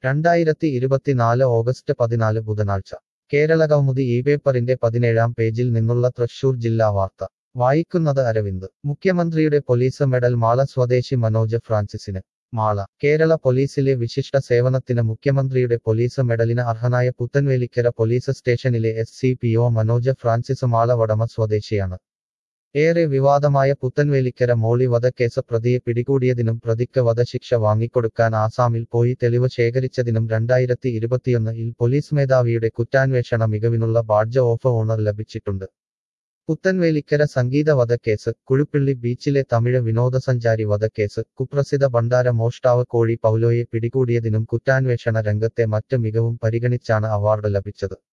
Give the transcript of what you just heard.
രണ്ടായിരത്തി ഇരുപത്തിനാല് ഓഗസ്റ്റ് പതിനാല് ബുധനാഴ്ച കേരളകൗമുദി ഈ പേപ്പറിന്റെ പതിനേഴാം പേജിൽ നിന്നുള്ള തൃശൂർ ജില്ലാ വാർത്ത വായിക്കുന്നത് അരവിന്ദ് മുഖ്യമന്ത്രിയുടെ പോലീസ് മെഡൽ മാള സ്വദേശി മനോജ് ഫ്രാൻസിസിന് മാള കേരള പോലീസിലെ വിശിഷ്ട സേവനത്തിന് മുഖ്യമന്ത്രിയുടെ പോലീസ് മെഡലിന് അർഹനായ പുത്തൻവേലിക്കര പോലീസ് സ്റ്റേഷനിലെ S C P O Manoj Francis Mala Vadama സ്വദേശിയാണ് ഏറെ വിവാദമായ പുത്തൻവേലിക്കര മോളി വധക്കേസ് പ്രതിയെ പിടികൂടിയതിനും പ്രതിക്ക് വധശിക്ഷ വാങ്ങിക്കൊടുക്കാൻ ആസാമിൽ പോയി തെളിവ് ശേഖരിച്ചതിനും രണ്ടായിരത്തി ഇരുപത്തിയൊന്നിൽ പോലീസ് മേധാവിയുടെ കുറ്റാന്വേഷണ മികവിനുള്ള ബാഡ്ജ് ഓഫ് ഓണർ ലഭിച്ചിട്ടുണ്ട് പുത്തൻവേലിക്കര സംഗീത വധക്കേസ് കുഴുപ്പിള്ളി ബീച്ചിലെ തമിഴ് വിനോദസഞ്ചാരി വധക്കേസ് കുപ്രസിദ്ധ ഭണ്ഡാര മോഷ്ടാവ് കോഴി പൗലോയെ പിടികൂടിയതിനും കുറ്റാന്വേഷണ രംഗത്തെ മറ്റ് മികവും പരിഗണിച്ചാണ് അവാർഡ് ലഭിച്ചത്